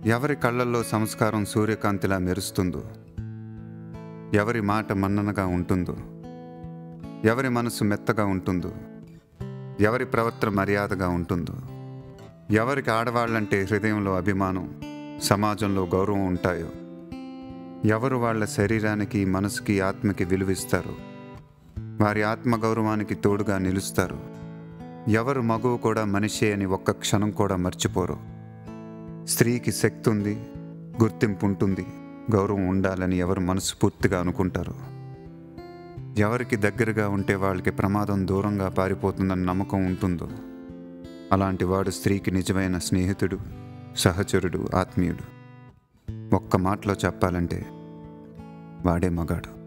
ఎవరి కళ్ళల్లో సంస్కారం సూర్యకాంతిలా మెరుస్తుందో ఎవరి మాట మన్ననగా ఉంటుందో ఎవరి మనసు మెత్తగా ఉంటుందో ఎవరి ప్రవర్తన మర్యాదగా ఉంటుందో ఎవరికి ఆడవాళ్ళంటే హృదయంలో అభిమానం సమాజంలో గౌరవం ఉంటాయో ఎవరు వాళ్ళ శరీరానికి మనసుకి ఆత్మకి విలువిస్తారు వారి ఆత్మగౌరవానికి తోడుగా నిలుస్తారు ఎవరు మగువు కూడా మనిషే అని ఒక్క క్షణం కూడా మర్చిపోరు స్త్రీకి శక్తి ఉంది గుర్తింపు ఉంటుంది గౌరవం ఉండాలని ఎవరు మనస్ఫూర్తిగా అనుకుంటారు ఎవరికి దగ్గరగా ఉంటే వాళ్ళకి ప్రమాదం దూరంగా పారిపోతుందని నమ్మకం ఉంటుందో అలాంటి వాడు స్త్రీకి నిజమైన స్నేహితుడు సహచరుడు ఆత్మీయుడు ఒక్క మాటలో చెప్పాలంటే వాడే మగాడు